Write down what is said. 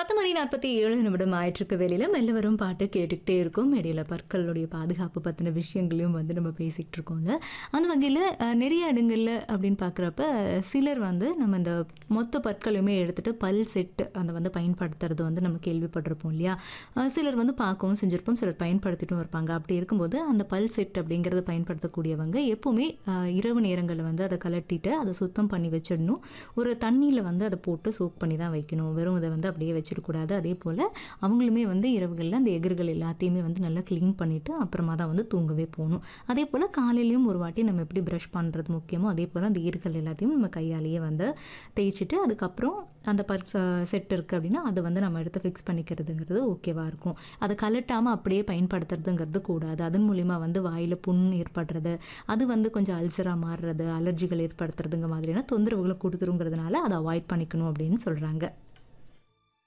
பத்து மணி நாற்பத்தி ஏழு நிமிடம் ஆயிட்டிருக்கு வெளியில் மெல்ல வரும் பாட்டு கேட்டுக்கிட்டே இருக்கும் இடையில பற்களுடைய பாதுகாப்பு பற்றின விஷயங்களையும் வந்து நம்ம பேசிகிட்டு இருக்கோங்க அந்த வகையில் அஹ், நிறைய இடங்களில் அப்படின்னு பார்க்குறப்ப சிலர் வந்து நம்ம இந்த மொத்த பற்களையுமே எடுத்துகிட்டு பல் செட்டு அந்த வந்து பயன்படுத்துறது வந்து நம்ம கேள்விப்பட்டிருப்போம் இல்லையா அஹ், சிலர் வந்து பார்க்கவும் செஞ்சுருப்போம் சிலர் பயன்படுத்திட்டும் இருப்பாங்க அப்படி இருக்கும்போது அந்த பல் செட் அப்படிங்கிறத பயன்படுத்தக்கூடியவங்க எப்போவுமே அஹ், இரவு நேரங்களில் வந்து அதை கலட்டிட்டு அதை சுத்தம் பண்ணி வச்சிடணும் ஒரு தண்ணியில் வந்து அதை போட்டு சோக் பண்ணி தான் வைக்கணும் வெறும் இதை வந்து அப்படியே வச்சிடக்கூடாது அதே போல் அவங்களுமே வந்து இரவுகளில் அந்த எகிர்கள் எல்லாத்தையுமே வந்து நல்லா க்ளீன் பண்ணிவிட்டு அப்புறமா தான் வந்து தூங்கவே போகணும் அதே போல் காலையிலையும் ஒரு வாட்டி நம்ம எப்படி ப்ரஷ் பண்ணுறது முக்கியமோ அதே போல் அந்த ஈர்கள் எல்லாத்தையும் நம்ம கையாலேயே வந்து தேய்ச்சிட்டு அதுக்கப்புறம் அந்த பர் செட் இருக்குது அப்படின்னா அதை வந்து நம்ம எடுத்து ஃபிக்ஸ் பண்ணிக்கிறதுங்கிறது ஓகேவாக இருக்கும் அதை கலட்டாமல் அப்படியே பயன்படுத்துறதுங்கிறது கூடாது அதன் மூலிமா வந்து வாயில் புண் ஏற்படுறது அது வந்து கொஞ்சம் அல்சராக மாறுறது அலர்ஜிகள் ஏற்படுத்துறதுங்க மாதிரியான தொந்தரவுகளை கொடுத்துருங்கிறதுனால அதை அவாய்ட் பண்ணிக்கணும் அப்படின்னு சொல்கிறாங்க